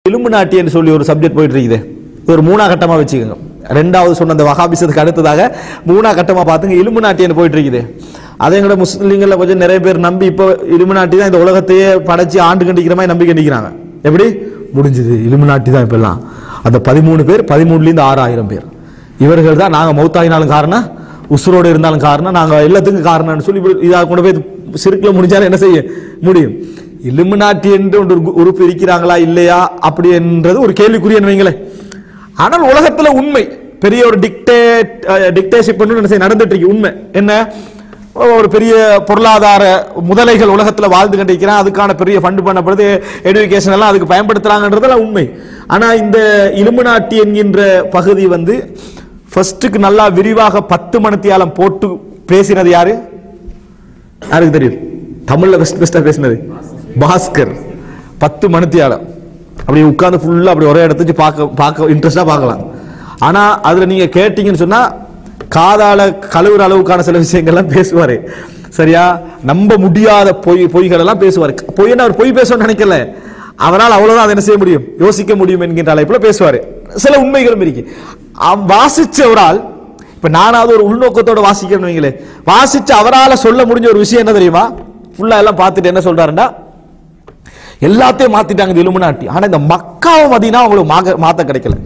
எலும்பு நாட்டின்னு சொல்லி ஒரு சப்ஜெக்ட் போயிட்டு இருக்குது இது ஒரு மூணா கட்டமா வச்சுக்கோங்க ரெண்டாவது சொன்ன அந்த வகாபிசத்துக்கு அடுத்ததாக மூணா கட்டமா பார்த்துங்க இலும்பு நாட்டின்னு போயிட்டு இருக்குது அதே கூட முஸ்லீம்களில் கொஞ்சம் நிறைய பேர் நம்பி இப்போ இலும்பு நாட்டி தான் இந்த உலகத்தையே படைச்சு ஆண்டு கண்டிக்கிற மாதிரி நம்பி கண்டிக்கிறாங்க எப்படி முடிஞ்சது இலும்பு நாட்டி தான் இப்பெல்லாம் அந்த பதிமூணு பேர் பதிமூணுலேருந்து ஆறாயிரம் பேர் இவர்கள் தான் நாங்கள் மௌத்தாயினாலும் காரணம் உசுரோடு இருந்தாலும் காரணம் நாங்கள் எல்லாத்துக்கும் காரணம்னு சொல்லி இப்படி இதாக கொண்டு போய் சிறுக்கில் முடிஞ்சாலும் என்ன செய்ய முடியும் இலுமினாட்டி என்று ஒன்று ஒரு உறுப்பு இருக்கிறாங்களா இல்லையா அப்படி என்றது ஒரு கேள்விக்குரியன்னு வைங்களேன் ஆனால் உலகத்துல உண்மை பெரிய ஒரு டிக்டேட் டிக்டேஷிப் என்ன செய்ய நடந்துட்டு இருக்கு உண்மை என்ன ஒரு பெரிய பொருளாதார முதலைகள் உலகத்துல வாழ்ந்து கண்டிருக்கிறான் அதுக்கான பெரிய ஃபண்ட் பண்ணப்படுது எடுகேஷன் எல்லாம் அதுக்கு பயன்படுத்துறாங்கன்றதெல்லாம் உண்மை ஆனா இந்த இலுமினாட்டி என்கின்ற பகுதி வந்து ஃபர்ஸ்ட்டுக்கு நல்லா விரிவாக பத்து மணித்தியாலம் போட்டு பேசினது யாரு யாருக்கு தெரியும் தமிழ்ல பெஸ்ட் பெஸ்டா பேசினது பாஸ்கர் பத்து மணித்தியாலம் அப்படி உட்கார்ந்து ஃபுல்லா அப்படி ஒரே இடத்துக்கு பார்க்க பார்க்க இன்ட்ரெஸ்டா பார்க்கலாம் ஆனா அதுல நீங்க கேட்டீங்கன்னு சொன்னா காதால கழுவுற அளவுக்கான சில விஷயங்கள்லாம் பேசுவாரு சரியா நம்ப முடியாத பொய் பொய்கள் எல்லாம் பேசுவாரு பொய்னா அவர் பொய் பேசணும்னு நினைக்கல அவரால் அவ்வளவுதான் அதை என்ன செய்ய முடியும் யோசிக்க முடியும் என்கின்ற அழைப்புல பேசுவாரு சில உண்மைகளும் இருக்கு அவ் வாசிச்ச ஒரு ஆள் இப்ப நானாவது ஒரு உள்நோக்கத்தோட வாசிக்கிறேன்னு வைங்களே வாசிச்சு அவரால சொல்ல முடிஞ்ச ஒரு விஷயம் என்ன தெரியுமா ஃபுல்லா எல்லாம் பார்த்துட்டு என்ன சொல்றாருன்னா எல்லாத்தையும் மாத்திட்டாங்க இந்த இலுமினாட்டி ஆனா இந்த மக்காவை மதினா அவங்களுக்கு மாக- மாத்த கிடைக்கல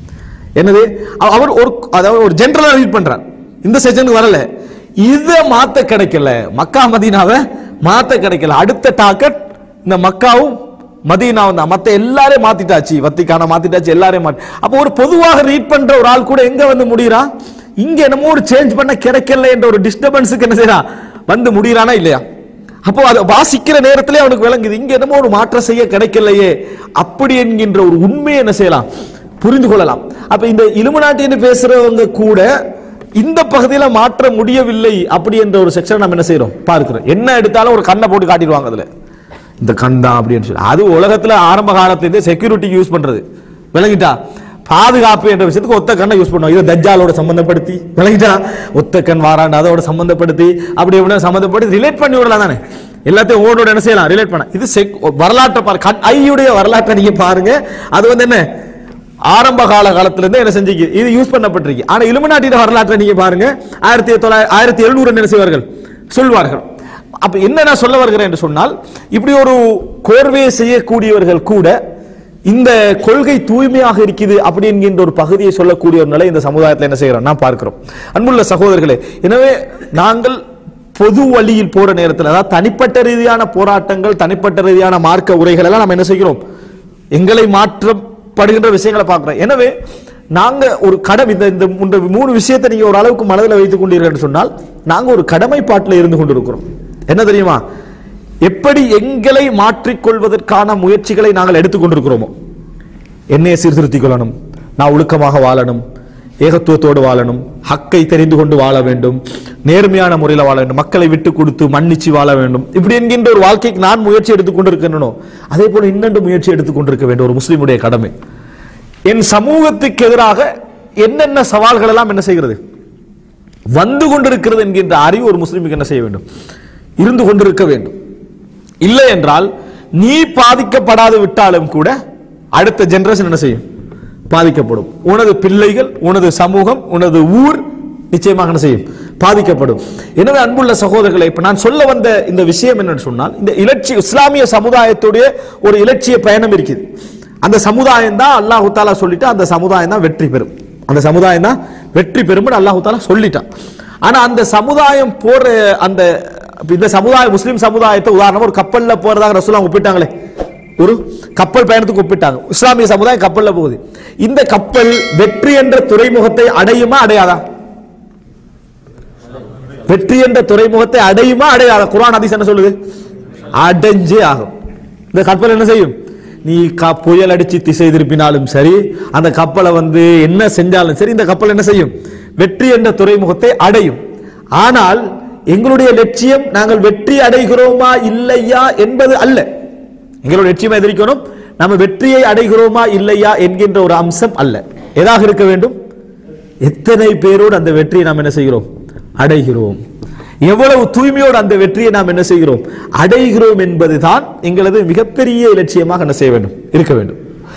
என்னது அவ- அவர் ஒரு அதாவது ஒரு ஜென்ரலா ரீட் பண்றார் இந்த செஷனுக்கு வரல இத மாத்த கிடைக்கல மக்கா மதீனாவை மாத்த கிடைக்கல அடுத்த டாக்கெட் இந்த மக்காவும் மதீனாவும் தான் மத்த எல்லாரையும் மாத்திட்டாச்சு வத்திக்கான மாத்திட்டாச்சு எல்லாரையும் மாத்தி அப்போ ஒரு பொதுவாக ரீட் பண்ற ஒரு ஆள் கூட எங்க வந்து முடியறான் இங்க என்னமோ ஒரு சேஞ்ச் பண்ண கிடைக்கல என்ற ஒரு டிஸ்டர்பன்ஸுக்கு என்ன செய்யறான் வந்து முடியறானா இல்லையா அப்போ அதை வாசிக்கிற நேரத்திலே அவனுக்கு விளங்குது இங்க என்னமோ ஒரு மாற்றம் செய்ய கிடைக்கலையே அப்படி என்கின்ற ஒரு உண்மையை என்ன செய்யலாம் புரிந்து கொள்ளலாம் அப்ப இந்த இலுமினாட்டின்னு பேசுறவங்க கூட இந்த பகுதியில மாற்ற முடியவில்லை அப்படி என்ற ஒரு செக்ஷன் நம்ம என்ன செய்யறோம் பார்க்கிறோம் என்ன எடுத்தாலும் ஒரு கண்ணை போட்டு காட்டிடுவாங்க அதுல இந்த கண் தான் அப்படின்னு சொல்லி அது உலகத்துல ஆரம்ப காலத்திலிருந்தே செக்யூரிட்டிக்கு யூஸ் பண்றது விளங்கிட்டா பாதுகாப்பு என்ற விஷயத்துக்கு ஒத்த கண்ணை யூஸ் பண்ணுவோம் இதை தஜ்ஜாலோட சம்பந்தப்படுத்தி விளங்கிட்டா ஒத்த கண் வாராண்டு அதோட சம்பந்தப்படுத்தி அப்படி இப்படி சம்பந்தப்படுத்தி ரிலேட் பண்ணி விடலாம் தானே எல்லாத்தையும் ஓடோட என்ன செய்யலாம் ரிலேட் பண்ண இது செக் வரலாற்றை பாரு கண் ஐயுடைய வரலாற்றை நீங்க பாருங்க அது வந்து என்ன ஆரம்ப கால காலத்துல இருந்து என்ன செஞ்சீங்க இது யூஸ் பண்ணப்பட்டிருக்கு ஆனா இலுமினாட்டியோட வரலாற்றை நீங்க பாருங்க ஆயிரத்தி தொள்ளாயிரத்தி ஆயிரத்தி எழுநூறு என்ன செய்வார்கள் சொல்வார்கள் அப்ப என்ன நான் சொல்ல வருகிறேன் என்று சொன்னால் இப்படி ஒரு கோர்வையை செய்யக்கூடியவர்கள் கூட இந்த கொள்கை தூய்மையாக இருக்குது அப்படி என்கின்ற ஒரு பகுதியை சொல்லக்கூடிய ஒரு நிலை இந்த சமுதாயத்தில் என்ன செய்கிறோம் நான் பார்க்கிறோம் அன்புள்ள சகோதரர்களே எனவே நாங்கள் பொது வழியில் போற நேரத்தில் அதாவது தனிப்பட்ட ரீதியான போராட்டங்கள் தனிப்பட்ட ரீதியான மார்க்க உரைகள் எல்லாம் நம்ம என்ன செய்கிறோம் எங்களை மாற்றப்படுகின்ற விஷயங்களை பார்க்கிறோம் எனவே நாங்க ஒரு கடமை இந்த இந்த இந்த மூணு விஷயத்தை நீங்க ஒரு அளவுக்கு மனதில் வைத்துக் கொண்டீர்கள் என்று சொன்னால் நாங்க ஒரு கடமைப்பாட்டில் இருந்து கொண்டிருக்கிறோம் என்ன தெரியுமா எப்படி எங்களை மாற்றிக்கொள்வதற்கான முயற்சிகளை நாங்கள் எடுத்துக்கொண்டிருக்கிறோமோ என்னையை சீர்திருத்திக் கொள்ளணும் நான் ஒழுக்கமாக வாழணும் ஏகத்துவத்தோடு வாழணும் ஹக்கை தெரிந்து கொண்டு வாழ வேண்டும் நேர்மையான முறையில் வாழ வேண்டும் மக்களை விட்டு கொடுத்து மன்னிச்சு வாழ வேண்டும் இப்படி என்கின்ற ஒரு வாழ்க்கைக்கு நான் முயற்சி எடுத்துக் கொண்டிருக்கிறேனோ அதே போல இன்னொன்று முயற்சி எடுத்துக் கொண்டிருக்க வேண்டும் ஒரு முஸ்லிமுடைய கடமை என் சமூகத்துக்கு எதிராக என்னென்ன சவால்கள் எல்லாம் என்ன செய்கிறது வந்து கொண்டிருக்கிறது என்கின்ற அறிவு ஒரு முஸ்லிமுக்கு என்ன செய்ய வேண்டும் இருந்து கொண்டிருக்க வேண்டும் இல்லை என்றால் நீ பாதிக்கப்படாது விட்டாலும் கூட அடுத்த ஜெனரேஷன் என்ன செய்யும் பாதிக்கப்படும் உனது பிள்ளைகள் உனது சமூகம் உனது ஊர் நிச்சயமாக என்ன செய்யும் பாதிக்கப்படும் எனவே அன்புள்ள சகோதரர்களை இப்ப நான் சொல்ல வந்த இந்த விஷயம் என்னன்னு சொன்னால் இந்த இலட்சிய இஸ்லாமிய சமுதாயத்துடைய ஒரு இலட்சிய பயணம் இருக்குது அந்த சமுதாயம் தான் அல்லாஹு தாலா சொல்லிட்டு அந்த சமுதாயம் தான் வெற்றி பெறும் அந்த சமுதாயம் தான் வெற்றி பெறும் அல்லாஹு தாலா சொல்லிட்டான் ஆனா அந்த சமுதாயம் போற அந்த இந்த சமுதாய முஸ்லிம் சமுதாயத்தை உதாரணமா ஒரு கப்பல்ல போறதாக ரசூலா ஒப்பிட்டாங்களே ஒரு கப்பல் பயணத்துக்கு ஒப்பிட்டாங்க இஸ்லாமிய சமுதாயம் கப்பல்ல போகுது இந்த கப்பல் வெற்றி என்ற துறைமுகத்தை அடையுமா அடையாதா வெற்றி என்ற துறைமுகத்தை அடையுமா அடையாதா குர்ஆன் ஹதீஸ் என்ன சொல்லுது அடைஞ்சே ஆகும் இந்த கப்பல் என்ன செய்யும் நீ க- புயல் அடிச்சு திசை திருப்பினாலும் சரி அந்த கப்பலை வந்து என்ன செஞ்சாலும் சரி இந்த கப்பல் என்ன செய்யும் வெற்றி என்ற துறைமுகத்தை அடையும் ஆனால் எங்களுடைய லட்சியம் நாங்கள் வெற்றி அடைகிறோமா இல்லையா என்பது அல்ல எங்களுடைய லட்சியம் எதிர்க்கணும் நம்ம வெற்றியை அடைகிறோமா இல்லையா என்கின்ற ஒரு அம்சம் அல்ல எதாக இருக்க வேண்டும் எத்தனை பேரோடு அந்த வெற்றியை நாம் என்ன செய்கிறோம் அடைகிறோம் எவ்வளவு தூய்மையோடு அந்த வெற்றியை நாம் என்ன செய்கிறோம் அடைகிறோம் என்பதுதான் எங்களது மிகப்பெரிய இலட்சியமாக என்ன செய்ய வேண்டும் இருக்க வேண்டும்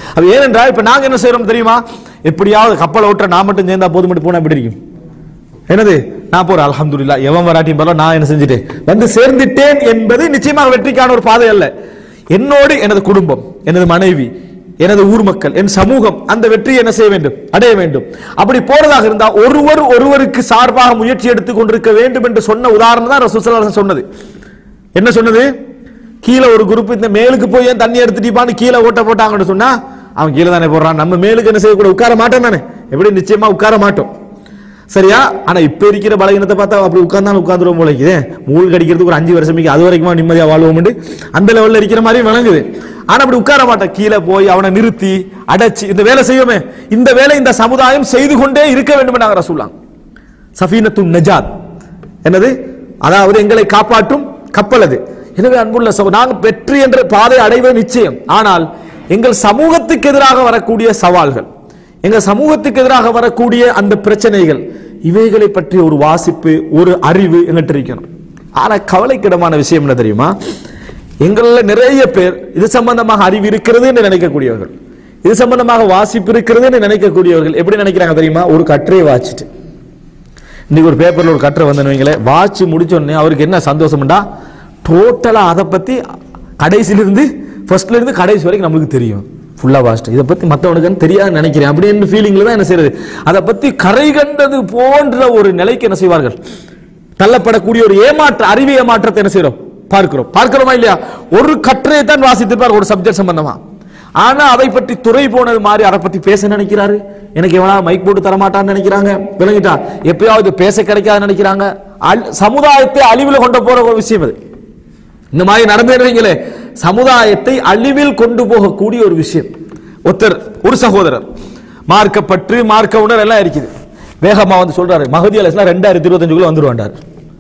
அப்ப ஏனென்றால் இப்ப நாங்க என்ன செய்யறோம் தெரியுமா எப்படியாவது கப்பலை ஓட்டுற நான் மட்டும் சேர்ந்தா போதும் மட்டும் போனா எப்படி இருக்கும் என்னது நான் போறேன் அல்ஹம்துலில்லா எவன் வராட்டியும் பரவாயில்ல நான் என்ன செஞ்சுட்டேன் வந்து சேர்ந்துட்டேன் என்பது நிச்சயமாக வெற்றிக்கான ஒரு பாதை அல்ல என்னோடு எனது குடும்பம் எனது மனைவி எனது ஊர் மக்கள் என் சமூகம் அந்த வெற்றியை என்ன செய்ய வேண்டும் அடைய வேண்டும் அப்படி போறதாக இருந்தா ஒருவர் ஒருவருக்கு சார்பாக முயற்சி எடுத்துக் கொண்டிருக்க வேண்டும் என்று சொன்ன உதாரணம் தான் ரசூல் ஸல்லல்லாஹு அலைஹி வஸல்லம் சொன்னது என்ன சொன்னது கீழே ஒரு குரூப் இந்த மேலுக்கு போய் ஏன் தண்ணி எடுத்துட்டிப்பான்னு கீழே ஓட்ட போட்டாங்கன்னு சொன்னா அவன் கீழே தானே போடுறான் நம்ம மேலுக்கு என்ன செய்யக்கூட உட்கார மாட்டோம் தானே எப்படி நிச்சயமா உட்கார மாட்டோம் சரியா ஆனா இப்ப இருக்கிற பலகீனத்தை பார்த்தா அப்படி உட்கார்ந்தாலும் உட்கார்ந்துருவோம் போல இருக்குது மூல் கடிக்கிறதுக்கு ஒரு அஞ்சு வருஷம் அது வரைக்குமா நிம்மதியா வாழ்வோம் அந்த லெவல்ல இருக்கிற மாதிரி வழங்குது ஆனா அப்படி உட்கார மாட்டேன் கீழே போய் அவனை நிறுத்தி அடைச்சு இந்த வேலை செய்யுமே இந்த வேலை இந்த சமுதாயம் செய்து கொண்டே இருக்க வேண்டும் நாங்க ரசூல்லாம் சஃபீனத்து நஜாத் என்னது அதாவது எங்களை காப்பாற்றும் கப்பல் அது எனவே அன்புள்ள சகோ- நாங்கள் வெற்றி என்ற பாதை அடைவது நிச்சயம் ஆனால் எங்கள் சமூகத்துக்கு எதிராக வரக்கூடிய சவால்கள் எங்கள் சமூகத்துக்கு எதிராக வரக்கூடிய அந்த பிரச்சனைகள் இவைகளை பற்றி ஒரு வாசிப்பு ஒரு அறிவு எங்கிட்ட இருக்கணும் ஆனா கவலைக்கிடமான விஷயம் என்ன தெரியுமா எங்களில் நிறைய பேர் இது சம்பந்தமாக அறிவு இருக்கிறது என்று நினைக்கக்கூடியவர்கள் இது சம்பந்தமாக வாசிப்பு இருக்கிறது என்று நினைக்கக்கூடியவர்கள் எப்படி நினைக்கிறாங்க தெரியுமா ஒரு கற்றையை வாச்சிட்டு இன்னைக்கு ஒரு பேப்பர்ல ஒரு கட்டுரை வந்து வைங்களேன் வாட்ச் முடிச்ச உடனே அவருக்கு என்ன சந்தோஷம்டா டோட்டலா அதை பத்தி கடைசியில இருந்து ஃபர்ஸ்ட்ல இருந்து கடைசி வரைக்கும் நம்மளுக்கு தெரியும் ஃபுல்லா வாஸ்ட் இதை பத்தி மத்தவனுக்கு தெரியாதுன்னு நினைக்கிறேன் அப்படின்னு ஃபீலிங்ல தான் என்ன செய்யறது அதை பத்தி கரை கண்டது போன்ற ஒரு நிலைக்கு என்ன செய்வார்கள் தள்ளப்படக்கூடிய ஒரு ஏமாற்ற அறிவு ஏமாற்றத்தை என்ன செய்யறோம் பார்க்கிறோம் பார்க்கிறோமா இல்லையா ஒரு கட்டுரையை தான் வாசித்திருப்பார் ஒரு சப்ஜெக்ட் சம்பந்தமா ஆனா அதை பற்றி துறை போனது மாதிரி அதை பத்தி பேச நினைக்கிறாரு எனக்கு எவனா மைக் போட்டு தர மாட்டான்னு நினைக்கிறாங்க விளங்கிட்டா எப்பயாவது பேச கிடைக்காதுன்னு நினைக்கிறாங்க அல்- சமுதாயத்தை அழிவுல கொண்டு போற ஒரு விஷயம் அது இந்த மாதிரி நடந்துடுறீங்களே சமுதாயத்தை அழிவில் கொண்டு போகக்கூடிய ஒரு விஷயம் ஒருத்தர் ஒரு சகோதரர் மார்க்கப்பற்று மார்க்க உணர் எல்லாம் இருக்குது வேகமா வந்து சொல்றாரு மகதி அலை இஸ்லாம் ரெண்டாயிரத்தி இருபத்தஞ்சுக்குள்ள வந்துருவாண்டார்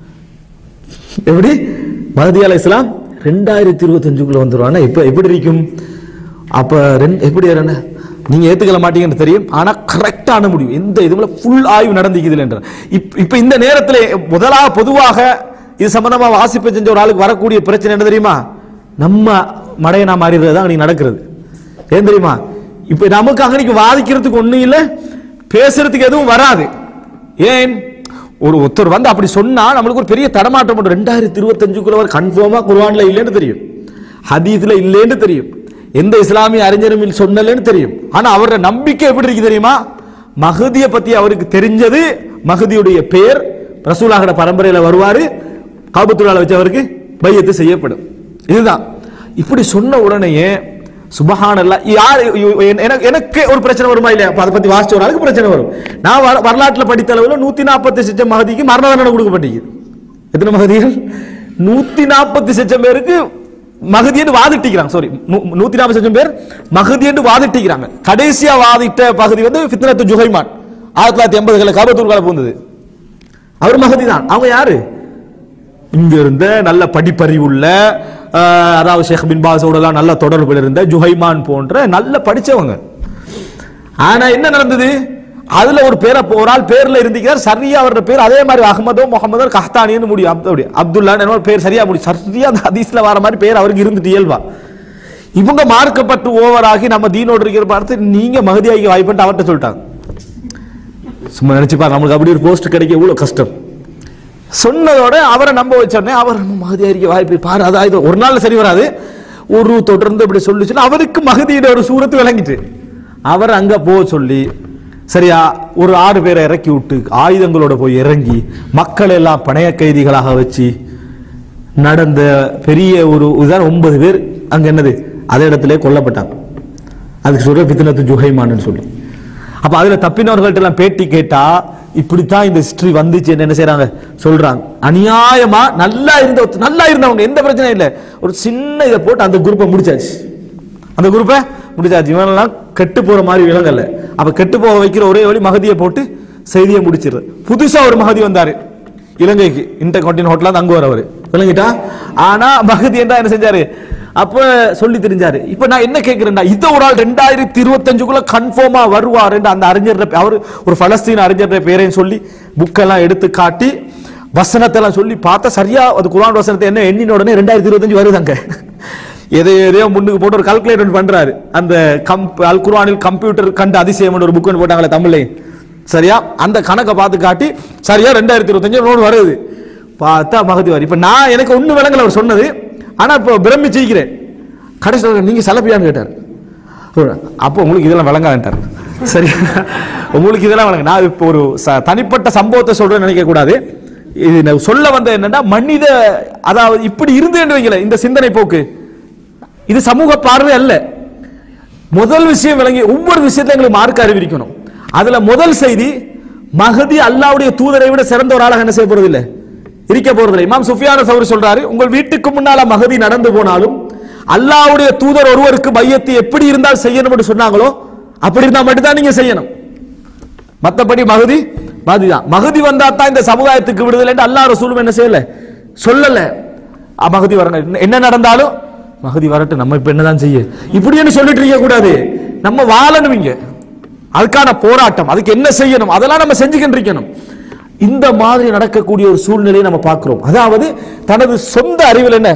எப்படி மகதி அலை இஸ்லாம் ரெண்டாயிரத்தி இருபத்தஞ்சுக்குள்ள வந்துருவானா இப்ப எப்படி இருக்கும் அப்ப ரெண்டு எப்படி என்ன நீங்க ஏத்துக்கல மாட்டீங்கன்னு தெரியும் ஆனா கரெக்டான முடிவு எந்த இதுல ஃபுல் ஆய்வு நடந்துக்குது என்ற இப்ப இப்ப இந்த நேரத்துல முதலாக பொதுவாக இது சம்பந்தமா வாசிப்பு செஞ்ச ஒரு ஆளுக்கு வரக்கூடிய பிரச்சனை என்ன தெரியுமா நம்ம மடையனா மாறிடுறது தான் அன்னைக்கு நடக்கிறது ஏன் தெரியுமா இப்ப நமக்கு அன்னைக்கு வாதிக்கிறதுக்கு ஒண்ணும் இல்ல பேசுறதுக்கு எதுவும் வராது ஏன் ஒரு ஒருத்தர் வந்து அப்படி சொன்னா நம்மளுக்கு ஒரு பெரிய தடமாற்றம் உண்டு ரெண்டாயிரத்தி இருபத்தஞ்சுக்குள்ள ஒரு கன்ஃபார்மா குர்ஆன்ல இல்லைன்னு தெரியும் ஹதீஸ்ல இல்லைன்னு தெரியும் எந்த இஸ்லாமிய அறிஞரும் இல்ல- சொன்னலன்னு தெரியும் ஆனா அவரோட நம்பிக்கை எப்படி இருக்கு தெரியுமா மகதியை பத்தி அவருக்கு தெரிஞ்சது மகதியுடைய பெயர் ரசூலாகட பரம்பரையில வருவாரு காபத்துள்ளால வச்சு அவருக்கு பையத்து செய்யப்படும் இதுதான் இப்படி சொன்ன உடனேயே சுபஹானல்லா யார் எனக்கு எனக்கு ஒரு பிரச்சனை வருமா இல்லையா அப்ப அதை பத்தி வாசிச்ச ஒரு ஆளுக்கு பிரச்சனை வரும் நான் வர- வரலாற்றுல படித்த அளவில் நூத்தி நாற்பத்தி சிச்சம் மகதிக்கு மரண தண்டனை கொடுக்கப்பட்டிருக்கு எத்தனை மகதிகள் நூத்தி நாற்பத்தி சிச்சம் பேருக்கு மகதி என்று வாதிட்டிக்கிறாங்க சாரி நூத்தி நாற்பது லட்சம் பேர் மகதி என்று வாதிட்டிக்கிறாங்க கடைசியா வாதிட்ட பகுதி வந்து ஃபித்னத்து ஜுஹைமான் ஆயிரத்தி தொள்ளாயிரத்தி எண்பதுகளில் காபத்தூர் பூந்தது அவர் மகதி தான் அவங்க யாரு இங்க இருந்த நல்ல படிப்பறிவுள்ள ஆஹ், அதாவது ஷேக் பின் பாஸோடலாம் நல்ல தொடர்புல இருந்த ஜுஹைமான் போன்ற நல்ல படிச்சவங்க ஆனா என்ன நடந்தது அதுல ஒரு பேரை ஒரு ஆள் பேர்ல இருந்திக்கிறார் சரியா அவரோட பேர் அதே மாதிரி அகமதோ முகமதோ கஹ்தானின்னு முடியும் அப்து- அப்படி அப்துல்லா ஒரு பேர் சரியா முடியும் சரியா அந்த ஹதீஸ்ல வர மாதிரி பேர் அவருக்கு இருந்துட்டு இயல்பா இவங்க மார்க்கப்பட்டு ஓவராகி நம்ம தீனோடு இருக்கிற பார்த்து நீங்க மகதியாகி வாய்ப்புன்ட்டு அவர்கிட்ட சொல்லிட்டாங்க சும்மா நினைச்சு பாரு நம்மளுக்கு அப்படி ஒரு போஸ்ட் கிடைக்க இவ்வளவு கஷ்டம் சொன்னதோட அவரை நம்ப வச்சோடனே அவர் நம்ம மகதி அறிக்கை வாய்ப்பு பாரு அதான் இது ஒரு நாள் சரி வராது ஒரு தொடர்ந்து இப்படி சொல்லி சொல்லி அவருக்கு மகதியோட ஒரு சூரத்து விளங்கிட்டு அவர் அங்க போக சொல்லி சரியா ஒரு ஆறு பேரை இறக்கி விட்டு ஆயுதங்களோட போய் இறங்கி மக்கள் எல்லாம் பணைய கைதிகளாக வச்சு நடந்த பெரிய ஒரு உதாரணம் ஒன்பது பேர் அங்க என்னது அதே இடத்திலே கொல்லப்பட்டாங்க அதுக்கு சொல்ற பித்தனத்து ஜுஹைமான்னு சொல்லி அப்ப அதுல தப்பினவர்கள்ட்ட எல்லாம் பேட்டி கேட்டா இப்படித்தான் இந்த ஹிஸ்டரி வந்துச்சு என்ன செய்றாங்க சொல்றாங்க அநியாயமா நல்லா இருந்த ஒருத்தர்- நல்லா இருந்தவங்க எந்த பிரச்சனையும் இல்ல ஒரு சின்ன இதை போட்டு அந்த குரூப்பை முடிச்சாச்சு அந்த குரூப்பை முடிச்சாச்சு இவனெல்லாம் கெட்டு போற மாதிரி விலங்கல்ல அப்ப கெட்டு போக வைக்கிற ஒரே வழி மகதியை போட்டு செய்தியை முடிச்சிடுறது புதுசா ஒரு மகதி வந்தாரு இலங்கைக்கு இன்டர் கான்டினென்ட் ஹோட்டல் அங்க வரவர் விளங்கிட்டா ஆனா மகதி என்றா என்ன செஞ்சாரு அப்ப சொல்லி தெரிஞ்சாரு இப்ப நான் என்ன கேட்கிறேன்டா இத ஒரு ஆள் ரெண்டாயிரத்தி இருபத்தஞ்சுக்குள்ள கன்ஃபார்மா வருவார் அந்த அறிஞர் அவர் ஒரு பலஸ்தீன அறிஞர் பேரையும் சொல்லி புக்கெல்லாம் எடுத்து காட்டி வசனத்தை எல்லாம் சொல்லி பார்த்தா சரியா அது குரான் வசனத்தை என்ன எண்ணின உடனே ரெண்டாயிரத்தி இருபத்தஞ்சு வருதாங்க எதை எதையோ முன்னுக்கு போட்டு ஒரு கால்குலேட்டர் பண்றாரு அந்த கம்ப் அல் குர்ஆனில் கம்ப்யூட்டர் கண்டு அதிசயம் ஒரு புக் போட்டாங்களே தமிழ்ல சரியா அந்த கணக்கை பார்த்து காட்டி சரியா ரெண்டாயிரத்தி இருபத்தஞ்சு நோடு வருது பார்த்தா மகதி வரி இப்ப நான் எனக்கு ஒண்ணு விளங்கல அவர் சொன்னது ஆனா இப்போ பிரமிச்சிருக்கிறேன் கடைசியில் நீங்க சலப்பியான்னு கேட்டார் அப்போ உங்களுக்கு இதெல்லாம் விளங்கான்ட்டார் சரி உங்களுக்கு இதெல்லாம் விளங்க நான் இப்போ ஒரு ச- தனிப்பட்ட சம்பவத்தை சொல்றேன்னு நினைக்க கூடாது இது நான் சொல்ல வந்த என்னன்னா மனித அதாவது இப்படி இருந்தேன்னு வைங்களேன் இந்த சிந்தனை போக்கு இது சமூக பார்வை அல்ல முதல் விஷயம் விளங்கி ஒவ்வொரு விஷயத்தையும் எங்களுக்கு மார்க் அறிவிக்கணும் அதுல முதல் செய்தி மகதி அல்லாவுடைய தூதரை விட சிறந்த ஒரு ஆளாக என்ன செய்ய போறது இல்ல இருக்க போறதில்லை இமாம் சுஃபியான சௌரி சொல்றாரு உங்கள் வீட்டுக்கு முன்னால மகதி நடந்து போனாலும் அல்லாவுடைய தூதர் ஒருவருக்கு மையத்தை எப்படி இருந்தால் செய்யணும் என்று சொன்னாங்களோ அப்படி இருந்தா மட்டும்தான் நீங்க செய்யணும் மத்தபடி மகதி மகதி தான் மகதி வந்தா தான் இந்த சமுதாயத்துக்கு விடுதலை என்று அல்லாஹ் ரசூலும் என்ன செய்யல சொல்லல அ, மகதி வரணும் என்ன நடந்தாலும் மகதி வரட்டும் நம்ம இப்ப என்னதான் செய்ய இப்படின்னு சொல்லிட்டு இருக்க கூடாது நம்ம வாழணும் இங்க அதுக்கான போராட்டம் அதுக்கு என்ன செய்யணும் அதெல்லாம் நம்ம செஞ்சுக்கிட்டு இருக்கணும் இந்த மாதிரி நடக்கக்கூடிய ஒரு சூழ்நிலையை நம்ம பார்க்கிறோம் அதாவது தனது சொந்த அறிவில் என்ன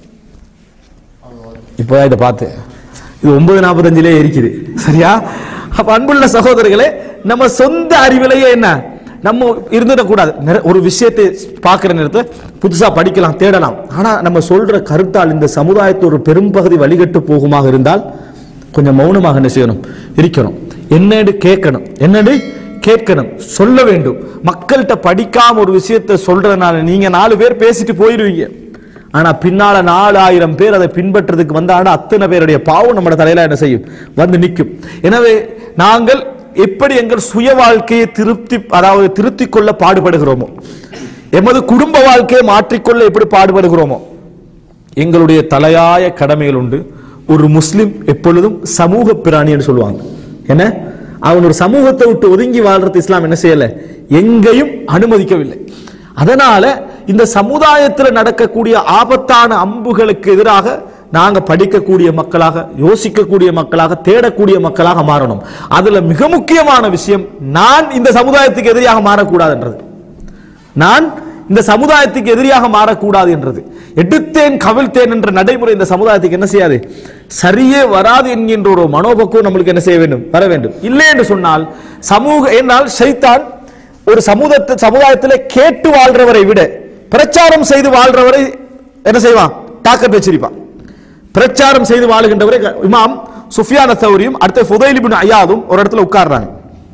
இப்போதான் இதை பார்த்து இது ஒன்பது நாற்பத்தஞ்சிலே இருக்குது சரியா அப்ப அன்புள்ள சகோதரர்களே நம்ம சொந்த அறிவிலேயே என்ன நம்ம இருந்துடக்கூடாது நிற- ஒரு விஷயத்தை பார்க்கிற நேரத்தை புதுசா படிக்கலாம் தேடலாம் ஆனா நம்ம சொல்ற கருத்தால் இந்த சமுதாயத்தை ஒரு பெரும்பகுதி வழிகட்டு போகுமாக இருந்தால் கொஞ்சம் மௌனமாக என்ன செய்யணும் இருக்கணும் என்னன்னு கேட்கணும் என்னன்னு கேட்கணும் சொல்ல வேண்டும் மக்கள்கிட்ட படிக்காம ஒரு விஷயத்தை சொல்றதுனால நீங்க நாலு பேர் பேசிட்டு போயிருவீங்க ஆனா பின்னால நாலாயிரம் பேர் அதை பின்பற்றதுக்கு வந்தாங்கன்னா அத்தனை பேருடைய பாவம் நம்ம தலையில என்ன செய்யும் வந்து நிற்கும் எனவே நாங்கள் எப்படி எங்கள் சுய வாழ்க்கையை திருப்தி அதாவது திருத்திக் கொள்ள பாடுபடுகிறோமோ எமது குடும்ப வாழ்க்கையை மாற்றிக்கொள்ள எப்படி பாடுபடுகிறோமோ எங்களுடைய தலையாய கடமைகள் உண்டு ஒரு முஸ்லிம் எப்பொழுதும் சமூக பிராணி என்று சொல்லுவாங்க என்ன அவன் ஒரு சமூகத்தை விட்டு ஒதுங்கி வாழ்றது இஸ்லாம் என்ன செய்யல எங்கேயும் அனுமதிக்கவில்லை அதனால இந்த சமுதாயத்தில் நடக்கக்கூடிய ஆபத்தான அம்புகளுக்கு எதிராக நாங்க படிக்கக்கூடிய மக்களாக யோசிக்கக்கூடிய மக்களாக தேடக்கூடிய மக்களாக மாறணும் அதுல மிக முக்கியமான விஷயம் நான் இந்த சமுதாயத்துக்கு எதிரியாக மாறக்கூடாதுன்றது நான் இந்த சமுதாயத்துக்கு எதிரியாக மாறக்கூடாது என்றது எடுத்தேன் கவிழ்த்தேன் என்ற நடைமுறை இந்த சமுதாயத்துக்கு என்ன செய்யாது சரியே வராது என்கின்ற ஒரு மனோபக்குவம் நம்மளுக்கு என்ன செய்ய வேண்டும் வர வேண்டும் இல்லை என்று சொன்னால் சமூக என்னால் சைத்தான் ஒரு சமூகத்தை சமுதாயத்தில் கேட்டு வாழ்றவரை விட பிரச்சாரம் செய்து வாழ்றவரை என்ன செய்வான் தாக்கத் வச்சிருப்பான் பிரச்சாரம் செய்து வாழுகின்றவரை இமாம் சுஃபியான சௌரியும் அடுத்த ஃபுதைலிபின் ஐயாதும் ஒரு இடத்துல உட்கார்றாங்க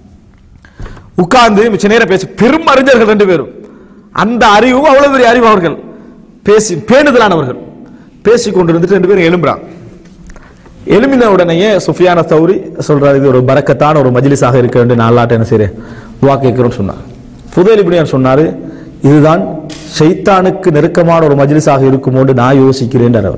உட்கார்ந்து மிச்ச நேரம் பேசி பெரும் அறிஞர்கள் ரெண்டு பேரும் அந்த அறிவும் அவ்வளவு பெரிய அறிவு அவர்கள் பேசி பேணுதலானவர்கள் பேசி கொண்டு இருந்துட்டு ரெண்டு பேரும் எழும்புறாங்க எழுமின உடனேயே சுஃபியான சௌரி சொல்றாரு இது ஒரு பரக்கத்தான ஒரு மஜ்லிஸாக இருக்க வேண்டிய நாளாட்ட என்ன செய்றேன் துவா கேட்கிறோம்னு சொன்னார் புதையல் இப்படியார் சொன்னாரு இதுதான் ஷைத்தானுக்கு நெருக்கமான ஒரு மஜ்லிஸாக இருக்குமோன்னு நான் யோசிக்கிறேன் அவர்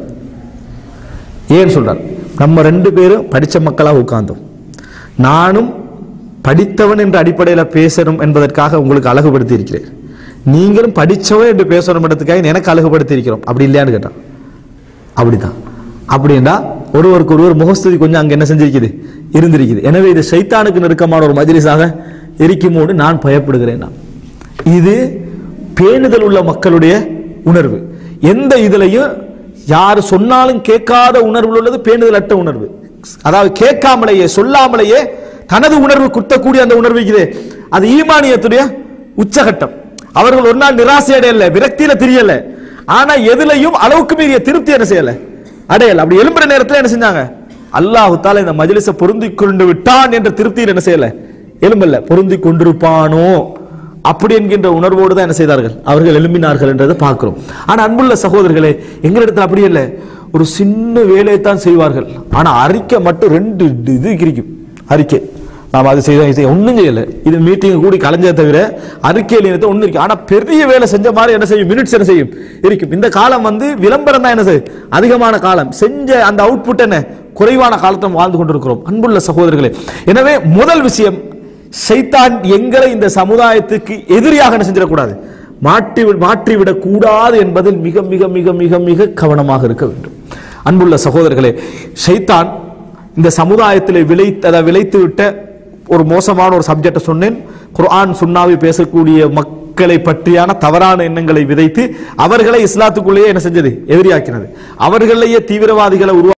ஏன் சொல்றார் நம்ம ரெண்டு பேரும் படிச்ச மக்களாக உட்கார்ந்தோம் நானும் படித்தவன் என்ற அடிப்படையில் பேசணும் என்பதற்காக உங்களுக்கு அழகுபடுத்தி இருக்கிறேன் நீங்களும் படிச்சவன் என்று பேசணும் என்பதற்காக எனக்கு அழகுபடுத்தி இருக்கிறோம் அப்படி இல்லையான்னு கேட்டான் அப்படிதான் அப்படின்னா ஒருவருக்கு ஒருவர் முகஸ்துதி கொஞ்சம் அங்க என்ன செஞ்சிருக்குது இருந்திருக்குது எனவே இது சைத்தானுக்கு நெருக்கமான ஒரு மஜ்லிஸாக இருக்குமோடு நான் பயப்படுகிறேன் நான். இது பேணுதல் உள்ள மக்களுடைய உணர்வு எந்த இதுலையும் யார் சொன்னாலும் கேட்காத உணர்வு உள்ளது பேணுதல் அற்ற உணர்வு அதாவது கேட்காமலேயே சொல்லாமலேயே தனது உணர்வு குத்தக்கூடிய அந்த உணர்வு இருக்குதே அது ஈமானியத்துடைய உச்சகட்டம் அவர்கள் ஒரு நாள் நிராசை அடையல விரக்தியில தெரியல ஆனா எதுலையும் அளவுக்கு மீறிய திருப்தி என்ன செய்யல அடையல அப்படி எழும்புற நேரத்துல என்ன செஞ்சாங்க அல்லாஹு தாலா இந்த மஜ்லிஸை பொருந்தி கொண்டு விட்டான் என்ற திருப்தியில் என்ன செய்யல எலும்பல்ல பொருந்தி கொண்டிருப்பானோ அப்படி என்கின்ற உணர்வோடு தான் என்ன செய்தார்கள் அவர்கள் எழும்பினார்கள் என்றதை பார்க்கிறோம் ஆனா அன்புள்ள சகோதரர்களே எங்களிடத்தில் அப்படி இல்லை ஒரு சின்ன வேலையை தான் செய்வார்கள் ஆனா அறிக்கை மட்டும் ரெண்டு இது கிடைக்கும் அறிக்கை நாம் அது செய்தோம் இது ஒன்றும் செய்யல இது மீட்டிங் கூடி கலைஞ்சதை தவிர அறிக்கையில் இனத்தை ஒன்றும் இருக்கு ஆனா பெரிய வேலை செஞ்ச மாதிரி என்ன செய்யும் மினிட்ஸ் என்ன செய்யும் இருக்கும் இந்த காலம் வந்து விளம்பரம் தான் என்ன செய்யும் அதிகமான காலம் செஞ்ச அந்த அவுட்புட் என்ன குறைவான காலத்தை வாழ்ந்து கொண்டிருக்கிறோம் அன்புள்ள சகோதரர்களே எனவே முதல் விஷயம் சைத்தான் எங்களை இந்த சமுதாயத்துக்கு எதிரியாக என்ன செஞ்சிடக்கூடாது மாற்றி மாற்றிவிடக் கூடாது என்பதில் மிக மிக மிக மிக மிக கவனமாக இருக்க வேண்டும் அன்புள்ள சகோதரர்களே ஷைத்தான் இந்த சமுதாயத்தில் விளைத்த அதை விளைத்து விட்ட ஒரு மோசமான ஒரு சப்ஜெக்டை சொன்னேன் குர்ஆன் சுன்னாவை பேசக்கூடிய மக் மக்களை பற்றியான தவறான எண்ணங்களை விதைத்து அவர்களை இஸ்லாத்துக்குள்ளேயே என்ன செஞ்சது எதிரியாக்கினது அவர்களையே தீவிரவாதிகளை உருவா